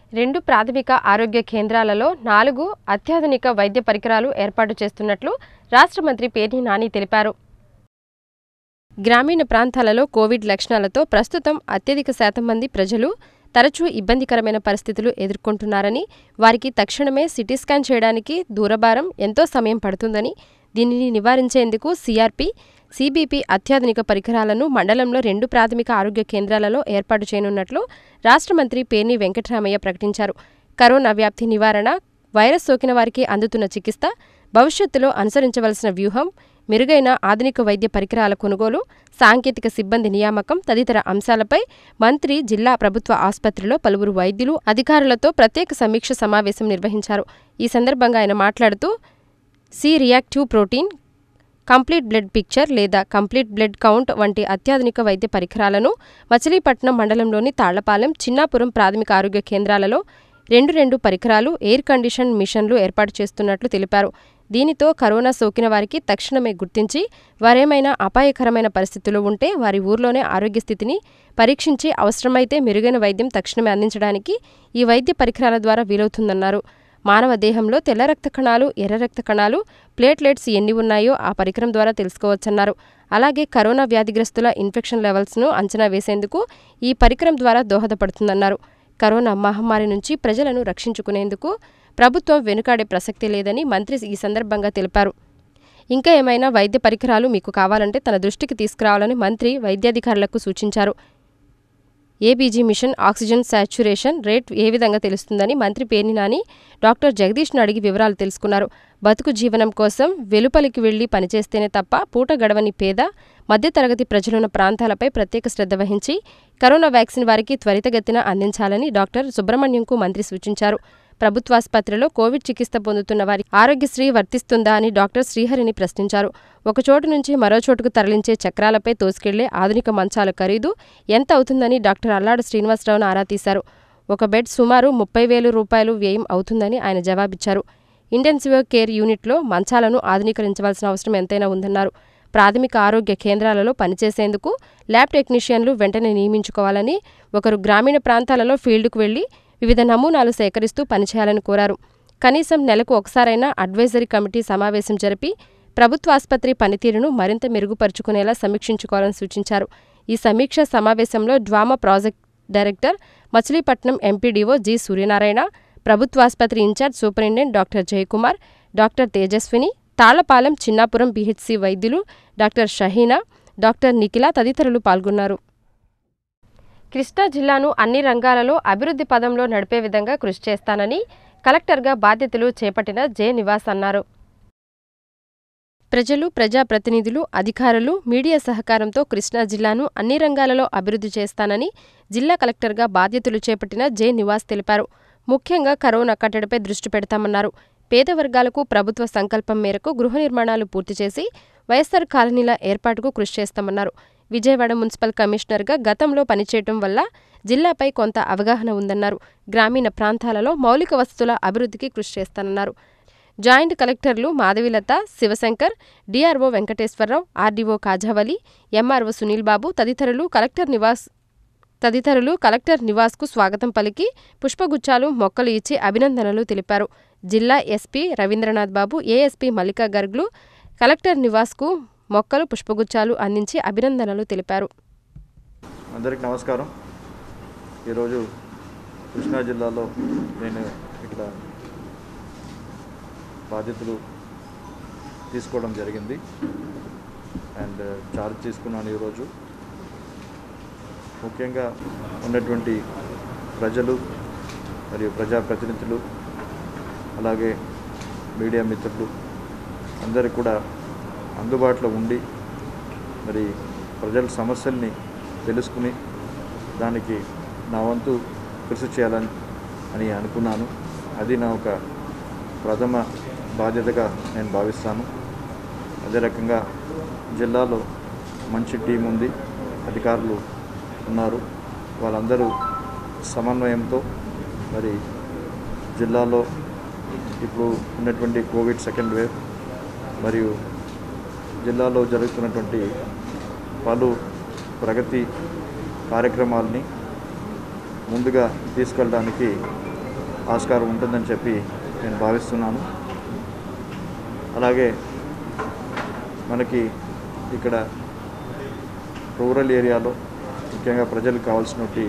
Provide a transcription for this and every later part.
రెండు ప్రాథమిక ఆరోగ్య కేంద్రాలలో నాలుగు అత్యాధునిక వైద్య పరికరాలు ఏర్పాటు చేస్తున్నట్లు రాష్ట్ర మంత్రి పేర్ని నాని తెలిపారు గ్రామీణ ప్రాంతాలలో కోవిడ్ లక్షణాలతో ప్రస్తుతం అత్యధిక శాతం మంది ప్రజలు తరచూ ఇబ్బందికరమైన పరిస్థితులు ఎదుర్కొంటున్నారని వారికి తక్షణమే సిటీ స్కాన్ చేయడానికి దూరభారం ఎంతో సమయం పడుతుందని దీనిని నివారించేందుకు సిఆర్పి సిబిపి అత్యాధునిక పరికరాలను మండలంలో రెండు ప్రాథమిక ఆరోగ్య కేంద్రాలలో ఏర్పాటు చేయనున్నట్లు రాష్ట్ర మంత్రి పేర్ని వెంకటరామయ్య ప్రకటించారు కరోనా వ్యాప్తి నివారణ వైరస్ సోకిన వారికి అందుతున్న చికిత్స భవిష్యత్తులో అనుసరించవలసిన వ్యూహం మెరుగైన ఆధునిక వైద్య పరికరాల కొనుగోలు సాంకేతిక సిబ్బంది నియామకం తదితర అంశాలపై మంత్రి జిల్లా ప్రభుత్వ ఆసుపత్రిలో పలువురు వైద్యులు అధికారులతో ప్రత్యేక సమీక్ష సమావేశం నిర్వహించారు ఈ సందర్భంగా ఆయన మాట్లాడుతూ C reactive protein complete blood picture లేదా కంప్లీట్ బ్లడ్ కౌంట్ వంటి అత్యాధునిక వైద్య పరికరాలను మచిలీపట్నం మండలంలోని తాళ్లపాలెం చిన్నాపురం ప్రాథమిక ఆరోగ్య కేంద్రాలలో రెండు రెండు పరికరాలు ఎయిర్ కండిషన్ మిషన్లు ఏర్పాటు చేస్తున్నట్లు తెలిపారు దీనితో కరోనా సోకిన వారికి తక్షణమే గుర్తించి వారేమైనా అపాయకరమైన పరిస్థితుల్లో ఉంటే వారి ఊర్లోనే ఆరోగ్య స్థితిని పరీక్షించి అవసరమైతే మెరుగైన వైద్యం తక్షణమే అందించడానికి ఈ వైద్య పరికరాల ద్వారా వీలవుతుందన్నారు మానవ దేహంలో తెల్ల రక్త కణాలు ఎర్ర రక్త కణాలు ప్లేట్లెట్స్ ఎన్ని ఉన్నాయో ఆ పరికరం ద్వారా తెలుసుకోవచ్చన్నారు అలాగే కరోనా వ్యాధిగ్రస్తుల ఇన్ఫెక్షన్ లెవెల్స్ను అంచనా వేసేందుకు ఈ పరికరం ద్వారా దోహదపడుతుందన్నారు కరోనా మహమ్మారి నుంచి ప్రజలను రక్షించుకునేందుకు ప్రభుత్వం వెనుకాడే ప్రసక్తి లేదని మంత్రి ఈ సందర్భంగా తెలిపారు ఇంకా ఏమైనా వైద్య పరికరాలు మీకు కావాలంటే తన దృష్టికి తీసుకురావాలని మంత్రి వైద్యాధికారులకు సూచించారు ABG machine oxygen saturation rate ఏ విధంగా తెలుస్తుందని మంత్రి పేర్ని నాని డాక్టర్ జగదీష్ను అడిగి వివరాలు తెలుసుకున్నారు బతుకు జీవనం కోసం వెలుపలికి వెళ్లి పనిచేస్తేనే తప్ప పూట గడవని పేద మధ్యతరగతి ప్రజలున్న ప్రాంతాలపై ప్రత్యేక శ్రద్ధ వహించి కరోనా వ్యాక్సిన్ వారికి త్వరితగతిన అందించాలని డాక్టర్ సుబ్రహ్మణ్యంకు మంత్రి సూచించారు ప్రభుత్వాసుపత్రిలో కోవిడ్ చికిత్స పొందుతున్న వారి ఆరోగ్యశ్రీ వర్తిస్తుందా అని డాక్టర్ శ్రీహరిని ప్రశ్నించారు ఒక చోటు నుంచి మరో చోటుకు తరలించే చక్రాలపై తోసుకెళ్లే ఆధునిక మంచాల ఖరీదు ఎంత అవుతుందని డాక్టర్ అల్లాడు శ్రీనివాసరావును ఆరా తీశారు ఒక బెడ్ సుమారు ముప్పై వేలు రూపాయలు వ్యయం అవుతుందని ఆయన జవాబిచ్చారు ఇంటెన్సివ్ కేర్ యూనిట్లో మంచాలను ఆధునీకరించవలసిన అవసరం ఎంతైనా ఉందన్నారు ప్రాథమిక ఆరోగ్య కేంద్రాలలో పనిచేసేందుకు ల్యాబ్ టెక్నీషియన్లు వెంటనే నియమించుకోవాలని ఒకరు గ్రామీణ ప్రాంతాలలో ఫీల్డ్కు వెళ్లి వివిధ నమూనాలు సేకరిస్తూ పనిచేయాలని కోరారు కనీసం నెలకు ఒకసారైనా అడ్వైజరీ కమిటీ సమావేశం జరిపి ప్రభుత్వ ఆసుపత్రి పనితీరును మరింత మెరుగుపరుచుకునేలా సమీక్షించుకోవాలని సూచించారు ఈ సమీక్ష సమావేశంలో DWAMA project director Machilipatnam MPDO G Suryanarayana ప్రభుత్వాసుపత్రి incharge superintendent doctor Jayakumar doctor Tejaswini Thallapalem Chinnapuram PHC వైద్యులు డాక్టర్ షహీనా డాక్టర్ నిఖిల తదితరులు పాల్గొన్నారు కృష్ణా జిల్లాను అన్ని రంగాలలో అభివృద్ధి పదంలో నడిపే విధంగా కృషి చేస్తానని కలెక్టర్గా బాధ్యతలు చేపట్టిన జె నివాస్ అన్నారు ప్రజలు ప్రజాప్రతినిధులు అధికారులు మీడియా సహకారంతో కృష్ణా జిల్లాను అన్ని రంగాలలో అభివృద్ధి చేస్తానని జిల్లా కలెక్టర్గా బాధ్యతలు చేపట్టిన జె నివాస్ తెలిపారు ముఖ్యంగా కరోనా కట్టడిపై దృష్టి పెడతామన్నారు పేద వర్గాలకు ప్రభుత్వ సంకల్పం మేరకు గృహ నిర్మాణాలు పూర్తి చేసి వైఎస్సార్ కాలనీల ఏర్పాటుకు కృషి చేస్తామన్నారు విజయవాడ మున్సిపల్ కమిషనర్గా గతంలో పనిచేయటం వల్ల జిల్లాపై కొంత అవగాహన ఉందన్నారు గ్రామీణ ప్రాంతాలలో మౌలిక వసతుల అభివృద్ధికి కృషి చేస్తానన్నారు జాయింట్ కలెక్టర్లు Madhavilatha Sivashankar DRO Venkateswararao RDO Kajavali MRO Sunil Babu తదితరులు కలెక్టర్ నివాస్ తదితరులు కలెక్టర్ నివాస్కు స్వాగతం పలికి పుష్పగుచ్చాలు మొక్కలు ఇచ్చి అభినందనలు తెలిపారు జిల్లా ఎస్పీ రవీంద్రనాథ్ బాబు ఏఎస్పీ మల్లికా గర్గ్లు కలెక్టర్ నివాస్కు మొక్కలు పుష్పగుచ్చాలు అందించి అభినందనలు తెలిపారు అందరికి నమస్కారం ఈరోజు కృష్ణా జిల్లాలో నేను ఇక్కడ బాధ్యతలు తీసుకోవడం జరిగింది అండ్ చార్జ్ తీసుకున్నాను ఈరోజు ముఖ్యంగా ఉన్నటువంటి ప్రజలు మరియు ప్రజాప్రతినిధులు అలాగే మీడియా మిత్రులు అందరికి కూడా అందుబాటులో ఉండి మరి ప్రజల సమస్యల్ని తెలుసుకుని దానికి నా వంతు కృషి చేయాలని అని అనుకున్నాను అది నా ఒక ప్రథమ బాధ్యతగా నేను భావిస్తాను అదే రకంగా జిల్లాలో మంచి టీం ఉంది అధికారులు ఉన్నారు వాళ్ళందరూ సమన్వయంతో మరి జిల్లాలో ఇప్పుడు ఉన్నటువంటి కోవిడ్ సెకండ్ వేవ్ మరియు జిల్లాలో జరుగుతున్నటువంటి పలు ప్రగతి కార్యక్రమాలని ముందుగా తీసుకెళ్ళడానికి ఆస్కారం ఉంటుందని చెప్పి నేను భావిస్తున్నాను అలాగే మనకి ఇక్కడ రూరల్ ఏరియాలో ముఖ్యంగా ప్రజలకు కావాల్సినటువంటి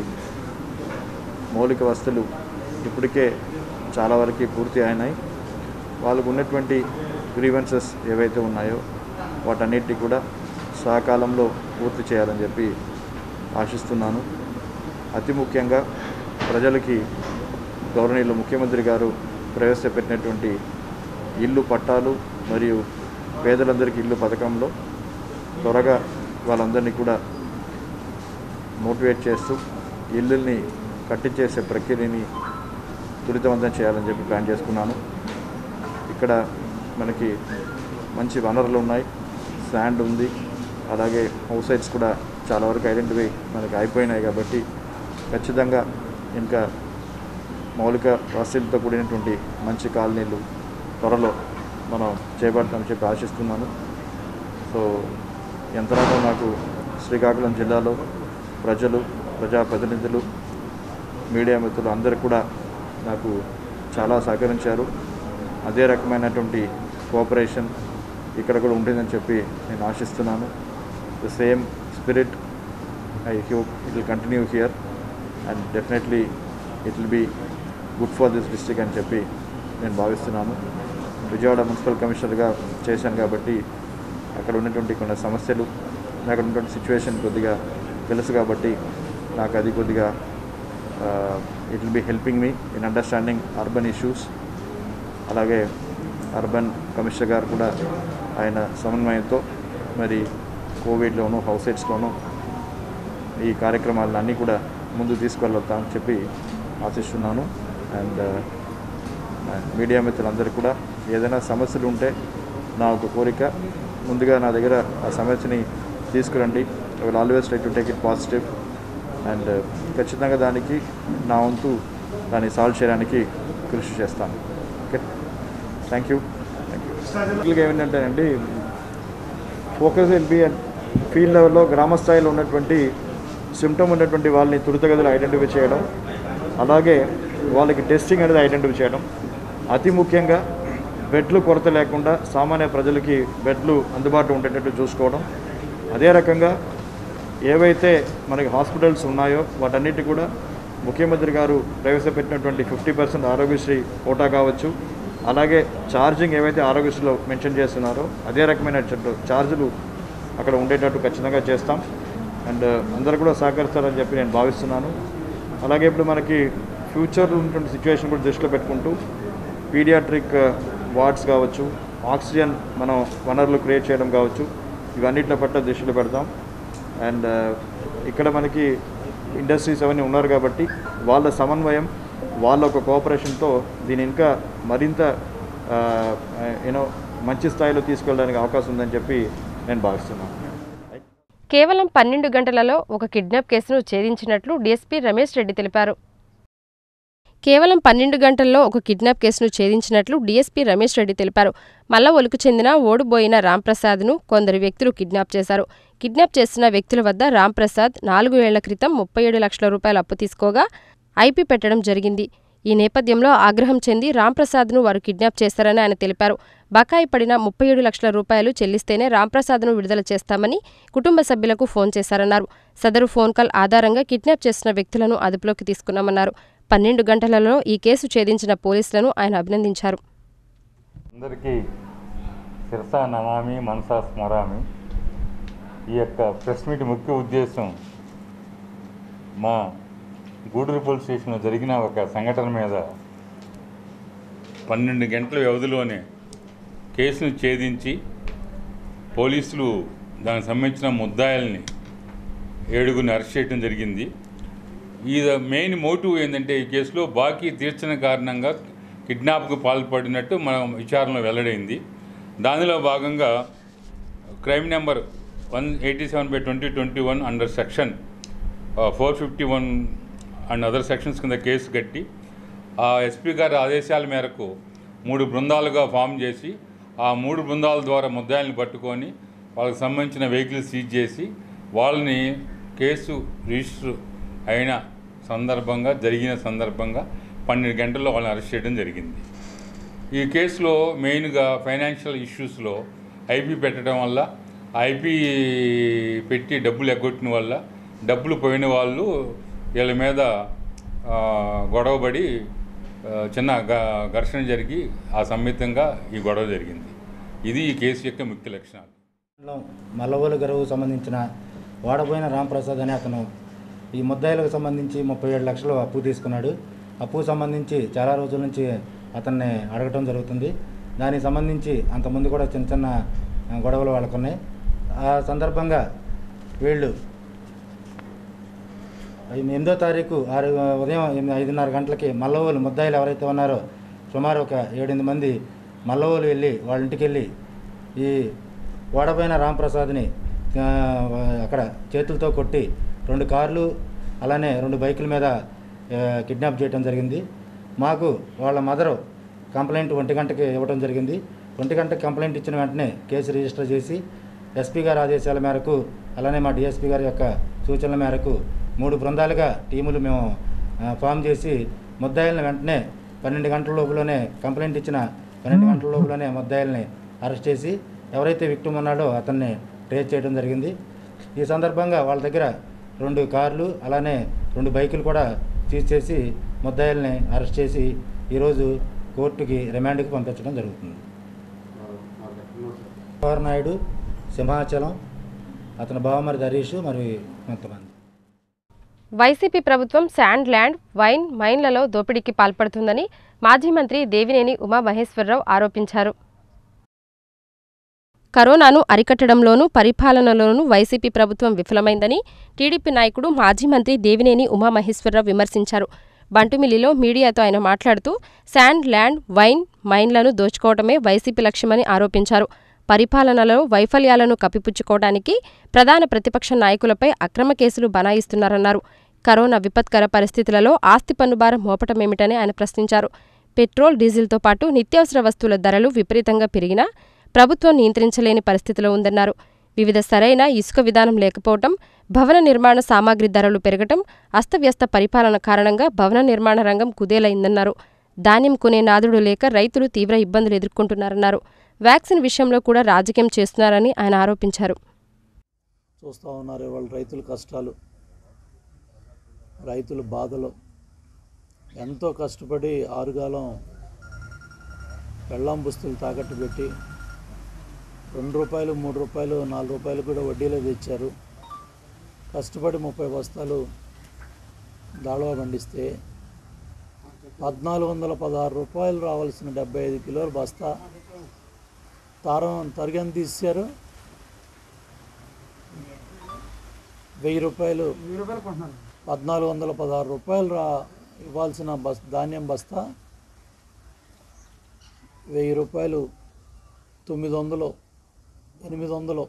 మౌలిక వస్తువులు ఇప్పటికే చాలా వరకు పూర్తి అయినాయి వాళ్ళకు ఉన్నటువంటి గ్రీవెన్సెస్ ఏవైతే ఉన్నాయో వాటన్నిటిని కూడా సకాలంలో పూర్తి చేయాలని చెప్పి ఆశిస్తున్నాను అతి ముఖ్యంగా ప్రజలకి గౌరవనీయులు ముఖ్యమంత్రి గారు ప్రవేశపెట్టినటువంటి ఇల్లు పట్టాలు మరియు పేదలందరికీ ఇల్లు పథకంలో త్వరగా వాళ్ళందరినీ కూడా మోటివేట్ చేస్తూ ఇల్లుల్ని కట్టించేసే ప్రక్రియని త్వరితవంతం చేయాలని చెప్పి ప్లాన్ చేసుకున్నాను ఇక్కడ మనకి మంచి వనరులు ఉన్నాయి శాండ్ ఉంది అలాగే హౌస్ సైట్స్ కూడా చాలా వరకు ఐడెంటిఫై మనకి అయిపోయినాయి కాబట్టి ఖచ్చితంగా ఇంకా మౌలిక వసతులతో కూడినటువంటి మంచి కాలనీలు త్వరలో మనం చేపడతామని చెప్పి ఆశిస్తున్నాను సో యంత్రాంగం నాకు శ్రీకాకుళం జిల్లాలో ప్రజలు ప్రజాప్రతినిధులు మీడియా మిత్రులు అందరూ కూడా నాకు చాలా సహకరించారు అదే రకమైనటువంటి కోఆపరేషన్ ఇక్కడ కూడా ఉంటుందని చెప్పి నేను ఆశిస్తున్నాను the same spirit I hope it will continue here and definitely it will be good for this district అని చెప్పి నేను భావిస్తున్నాను విజయవాడ మున్సిపల్ కమిషనర్గా చేశాను కాబట్టి అక్కడ ఉన్నటువంటి కొన్ని సమస్యలు అక్కడ ఉన్నటువంటి సిచ్యువేషన్ కొద్దిగా తెలుసు కాబట్టి నాకు అది కొద్దిగా it will be helping me in understanding urban issues అలాగే అర్బన్ కమిషనర్ గారు కూడా ఆయన సమన్వయంతో మరి కోవిడ్లోనూ హౌస్ సైట్స్లోనూ ఈ కార్యక్రమాలన్నీ కూడా ముందు తీసుకెళ్తామని చెప్పి ఆశిస్తున్నాను అండ్ మీడియా మిత్రులందరూ కూడా ఏదైనా సమస్యలు ఉంటే నా ఒక కోరిక ముందుగా నా దగ్గర ఆ సమస్యని తీసుకురండి I will always try to take it positive and ఖచ్చితంగా దానికి నా వంతు దాన్ని సాల్వ్ చేయడానికి కృషి చేస్తాను okay thank you thank you బేసికల్గా ఏమిటంటేనండి ఫోకస్ విల్ బి ఫీల్డ్ లెవెల్లో గ్రామ స్థాయిలో ఉన్నటువంటి సిమ్టమ్ ఉన్నటువంటి వాళ్ళని తురితగదులు ఐడెంటిఫై చేయడం అలాగే వాళ్ళకి టెస్టింగ్ అనేది ఐడెంటిఫై చేయడం అతి ముఖ్యంగా బెడ్లు కొరత లేకుండా సామాన్య ప్రజలకి బెడ్లు అందుబాటులో ఉండేటట్టు చూసుకోవడం అదే రకంగా ఏవైతే మనకి హాస్పిటల్స్ ఉన్నాయో వాటన్నిటి కూడా ముఖ్యమంత్రి గారు ప్రవేశపెట్టినటువంటి ఫిఫ్టీ పర్సెంట్ ఆరోగ్యశ్రీ కోటా కావచ్చు అలాగే ఛార్జింగ్ ఏవైతే ఆరోగ్యశ్రీలో మెన్షన్ చేస్తున్నారో అదే రకమైన ఛార్జీలు అక్కడ ఉండేటట్టు ఖచ్చితంగా చేస్తాం అండ్ అందరూ కూడా సహకరిస్తారని చెప్పి నేను భావిస్తున్నాను అలాగే ఇప్పుడు మనకి ఫ్యూచర్లో ఉన్నటువంటి సిచ్యువేషన్ కూడా దృష్టిలో పెట్టుకుంటూ పీడియాట్రిక్ వార్డ్స్ కావచ్చు ఆక్సిజన్ మనం వనరులు క్రియేట్ చేయడం కావచ్చు ఇవన్నిటిల పట్ల దృష్టిలో పెడతాం అండ్ ఇక్కడ మనకి ఇండస్ట్రీస్ అవన్నీ ఉన్నారు కాబట్టి వాళ్ళ సమన్వయం వాళ్ళ ఒక కోఆపరేషన్తో దీని ఇంకా మరింత యూనో మంచి స్థాయిలో తీసుకెళ్ళడానికి అవకాశం ఉందని చెప్పి నేను భావిస్తున్నాను కేవలం పన్నెండు గంటలలో ఒక కిడ్నాప్ కేసును ఛేదించినట్లు డీఎస్పీ రమేష్ రెడ్డి తెలిపారు కేవలం పన్నెండు గంటల్లో ఒక కిడ్నాప్ కేసును ఛేదించినట్లు డీఎస్పీ రమేష్ రెడ్డి తెలిపారు మల్ల ఒలుకు చెందిన ఓడిపోయిన రాంప్రసాద్ను కొందరు వ్యక్తులు కిడ్నాప్ చేశారు కిడ్నాప్ చేసిన వ్యక్తుల వద్ద రాంప్రసాద్ నాలుగు ఏళ్ల క్రితం ముప్పై ఏడు లక్షల రూపాయల అప్పు తీసుకోగా ఐపీ పెట్టడం జరిగింది ఈ నేపథ్యంలో ఆగ్రహం చెంది రాంప్రసాద్ను వారు కిడ్నాప్ చేశారని ఆయన తెలిపారు బకాయి పడిన ముప్పై ఏడు లక్షల రూపాయలు చెల్లిస్తేనే రాంప్రసాద్ను విడుదల చేస్తామని కుటుంబ సభ్యులకు ఫోన్ చేశారన్నారు సదరు ఫోన్ కాల్ ఆధారంగా కిడ్నాప్ చేసిన వ్యక్తులను అదుపులోకి తీసుకున్నామన్నారు పన్నెండు గంటలలో ఈ కేసు ఛేదించిన పోలీసులను ఆయన అభినందించారు అందరికీ శిరసా నమామి మనసా స్మరామి ఈ యొక్క ప్రెస్ మీట్ ముఖ్య ఉద్దేశం మా గూడూరు పోలీస్ స్టేషన్లో జరిగిన ఒక సంఘటన మీద పన్నెండు గంటల వ్యవధిలోనే కేసును ఛేదించి పోలీసులు దానికి సంబంధించిన ముద్దాయిల్ని ఏడుగురిని అరెస్ట్ చేయడం జరిగింది ఈ మెయిన్ మోటివ్ ఏంటంటే ఈ కేసులో బాకీ తీర్చిన కారణంగా కిడ్నాప్కు పాల్పడినట్టు మన విచారణలో వెల్లడైంది దానిలో భాగంగా crime number one eighty seven by twenty twenty one under section four fifty one and other sections కింద కేసు కట్టి ఆ ఎస్పీ గారి ఆదేశాల మేరకు మూడు బృందాలుగా ఫామ్ చేసి ఆ మూడు బృందాల ద్వారా ముద్దాయిల్ని పట్టుకొని వాళ్ళకి సంబంధించిన వెహికల్ సీజ్ చేసి వాళ్ళని కేసు రిజిస్టర్ అయిన సందర్భంగా జరిగిన సందర్భంగా పన్నెండు గంటల్లో వాళ్ళని అరెస్ట్ చేయడం జరిగింది ఈ కేసులో మెయిన్గా ఫైనాన్షియల్ ఇష్యూస్లో ఐపీ పెట్టడం వల్ల ఐపీ పెట్టి డబ్బులు ఎగ్గొట్టిన వల్ల డబ్బులు పోయిన వాళ్ళు వీళ్ళ మీద ఆ, గొడవపడి ఆ, చిన్న గ- ఘర్షణ జరిగి ఆ సమ్మితంగా ఈ గొడవ జరిగింది ఇది ఈ కేసు యొక్క ముఖ్య లక్షణాలు మండలం మల్లవోలు గరువు సంబంధించిన వాడబోయిన రాంప్రసాద్ అనే అతను ఈ ముద్దాయిలకు సంబంధించి ముప్పై ఏడు లక్షలు అప్పు తీసుకున్నాడు అప్పు సంబంధించి చాలా రోజుల నుంచి అతన్ని అడగటం జరుగుతుంది దానికి సంబంధించి అంతకుముందు కూడా చిన్న చిన్న ఆ, గొడవలు వాళ్ళకున్నాయి ఆ సందర్భంగా వీళ్ళు ఎనిమిదో తారీఖు ఆరు ఉదయం ఎనిమిది ఐదున్నర గంటలకి మల్లవోలు ముద్దాయిలు ఎవరైతే ఉన్నారో సుమారు ఒక ఏడెనిమిది మంది మల్లవోలు వెళ్ళి వాళ్ళ ఇంటికి వెళ్ళి ఈ ఓడపోయిన రాంప్రసాద్ని ఆ, అక్కడ చేతులతో కొట్టి రెండు కార్లు అలానే రెండు బైకుల మీద ఆ, కిడ్నాప్ చేయడం జరిగింది మాకు వాళ్ళ మదరు కంప్లైంట్ ఒంటి గంటకి ఇవ్వడం జరిగింది ఒంటి గంటకి కంప్లైంట్ ఇచ్చిన వెంటనే కేసు రిజిస్టర్ చేసి ఎస్పీ గారి ఆదేశాల మేరకు అలానే మా డిఎస్పీ గారి యొక్క సూచనల మేరకు మూడు బృందాలుగా టీములు మేము ఆ, ఫామ్ చేసి ముద్దాయిలను వెంటనే పన్నెండు గంటల లోపులోనే కంప్లైంట్ ఇచ్చిన పన్నెండు గంటల లోపులోనే ముద్దాయిల్ని అరెస్ట్ చేసి ఎవరైతే విక్టిమ్ ఉన్నాడో అతన్ని ట్రేస్ చేయడం జరిగింది ఈ సందర్భంగా వాళ్ళ దగ్గర రెండు కార్లు అలానే రెండు బైకులు కూడా సీజ్ చేసి ముద్దాయిల్ని అరెస్ట్ చేసి ఈరోజు కోర్టుకి రిమాండ్కి పంపించడం జరుగుతుంది జవహర్ నాయుడు సింహాచలం అతని బావమరిది హరీష్ మరి కొంతమంది వైసీపీ ప్రభుత్వం శాండ్ ల్యాండ్ వైన్ మైన్లలో దోపిడీకి పాల్పడుతుందని మాజీ మంత్రి దేవినేని ఉమా మహేశ్వరరావు ఆరోపించారు కరోనాను అరికట్టడంలోనూ పరిపాలనలోనూ వైసీపీ ప్రభుత్వం విఫలమైందని టీడీపీ నాయకుడు మాజీ మంత్రి దేవినేని ఉమామహేశ్వరరావు విమర్శించారు బంటుమిల్లిలో మీడియాతో ఆయన మాట్లాడుతూ శాండ్ ల్యాండ్ వైన్ మైన్లను దోచుకోవడమే వైసీపీ లక్ష్యమని ఆరోపించారు పరిపాలనలో వైఫల్యాలను కప్పిపుచ్చుకోవడానికి ప్రధాన ప్రతిపక్ష నాయకులపై అక్రమ కేసులు బనాయిస్తున్నారన్నారు కరోనా విపత్కర పరిస్థితులలో ఆస్తి పన్ను భారం మోపటమేమిటని ఆయన ప్రశ్నించారు పెట్రోల్ డీజిల్తో పాటు నిత్యావసర వస్తువుల ధరలు విపరీతంగా పెరిగినా ప్రభుత్వం నియంత్రించలేని పరిస్థితిలో ఉందన్నారు వివిధ సరైన ఇసుక విధానం లేకపోవటం భవన నిర్మాణ సామాగ్రి ధరలు పెరగటం అస్తవ్యస్త పరిపాలన కారణంగా భవన నిర్మాణ రంగం కుదేలైందన్నారు ధాన్యం కొనే నాదుడు లేక రైతులు తీవ్ర ఇబ్బందులు ఎదుర్కొంటున్నారన్నారు వ్యాక్సిన్ విషయంలో కూడా రాజకీయం చేస్తున్నారని ఆయన ఆరోపించారు చూస్తూ ఉన్నారు వాళ్ళ రైతుల కష్టాలు రైతుల బాధలు ఎంతో కష్టపడి ఆరుగాలం పెళ్ళాం బుస్తులు తాకట్టు పెట్టి రెండు రూపాయలు మూడు రూపాయలు నాలుగు రూపాయలు కూడా వడ్డీలో తెచ్చారు కష్టపడి ముప్పై బస్తాలు దాళవా పండిస్తే పద్నాలుగు వందల పదహారు రూపాయలు రావాల్సిన డెబ్బై ఐదు కిలోల బస్తా తారం తరిగని తీశారు వెయ్యి రూపాయలు పద్నాలుగు వందల పదహారు రూపాయలు రా ఇవ్వాల్సిన బస్ ధాన్యం బస్తా వెయ్యి రూపాయలు తొమ్మిది వందలు ఎనిమిది వందలు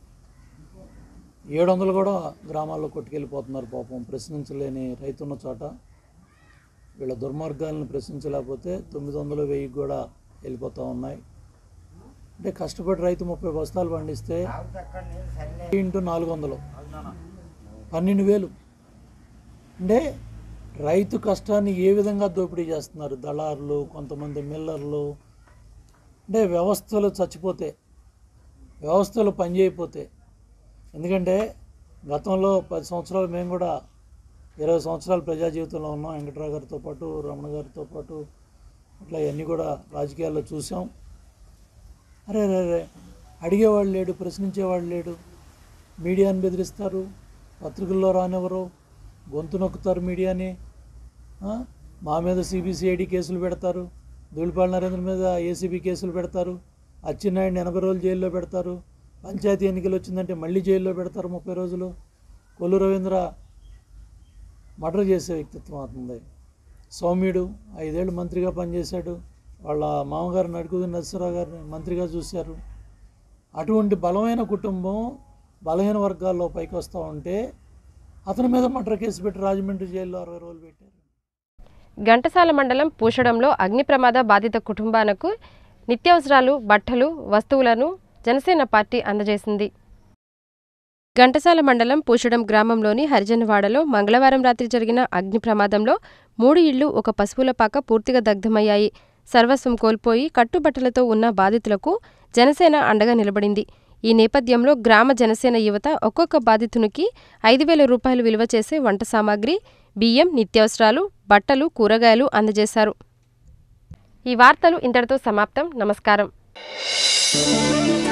ఏడు వందలు కూడా గ్రామాల్లో కొట్టుకెళ్ళిపోతున్నారు పాపం ప్రశ్నించలేని రైతున్న చోట వీళ్ళ దుర్మార్గాలను ప్రశ్నించలేకపోతే తొమ్మిది వందలు వెయ్యి కూడా వెళ్ళిపోతూ ఉన్నాయి అంటే కష్టపడి రైతు ముప్పై బస్తాలు పండిస్తే ఇంటూ నాలుగు వందలు పన్నెండు వేలు అంటే రైతు కష్టాన్ని ఏ విధంగా దోపిడీ చేస్తున్నారు దళారులు కొంతమంది మిల్లర్లు అంటే వ్యవస్థలు చచ్చిపోతే వ్యవస్థలు పనిచేయకపోతే ఎందుకంటే గతంలో పది సంవత్సరాలు మేము కూడా ఇరవై సంవత్సరాలు ప్రజా జీవితంలో ఉన్నాం వెంకట్రావు గారితో పాటు రమణ గారితో పాటు అట్లా ఇవన్నీ కూడా రాజకీయాల్లో చూసాం అరే అరే అరే అడిగేవాడు లేడు ప్రశ్నించేవాడు లేడు మీడియాని బెదిరిస్తారు పత్రికల్లో రానివ్వరు గొంతు నొక్కుతారు మీడియాని ఆ? మా మీద సిబిసిఐడి కేసులు పెడతారు ధూళిపాల నరేంద్ర మీద ఏసీబీ కేసులు పెడతారు అచ్చెన్నాయుడిని ఎనభై రోజులు జైల్లో పెడతారు పంచాయతీ ఎన్నికలు వచ్చిందంటే మళ్ళీ జైల్లో పెడతారు ముప్పై రోజులు కొల్లు రవీంద్ర మర్డర్ చేసే వ్యక్తిత్వం అవుతుంది సౌమ్యుడు ఐదేళ్ళు మంత్రిగా పనిచేశాడు వాళ్ళ మామగారు నడుకుది నరసరావు గారిని మంత్రిగా చూశారు అటువంటి బలమైన కుటుంబం బలహీన వర్గాల్లో పైకి వస్తూ ఉంటే అతని మీద మర్డర్ కేసు పెట్టి రాజమండ్రి జైల్లో అరవై రోజులు పెట్టారు ఘంటసాల మండలం పూషడంలో అగ్ని ప్రమాద బాధిత కుటుంబాలకు నిత్యావసరాలు బట్టలు వస్తువులను జనసేన పార్టీ అందజేసింది ఘంటసాల మండలం పూషడం గ్రామంలోని హరిజనవాడలో మంగళవారం రాత్రి జరిగిన అగ్ని ప్రమాదంలో మూడు ఇళ్లు ఒక పశువుల పాక పూర్తిగా దగ్ధమయ్యాయి సర్వస్వం కోల్పోయి కట్టుబట్టలతో ఉన్న బాధితులకు జనసేన అండగా నిలబడింది ఈ నేపథ్యంలో గ్రామ జనసేన యువత ఒక్కొక్క బాధితునికి ఐదు వేల రూపాయలు విలువ చేసే వంట సామాగ్రి బియ్యం నిత్యావసరాలు బట్టలు కూరగాయలు అందజేశారు ఈ వార్తలు ఇంతటితో సమాప్తం నమస్కారం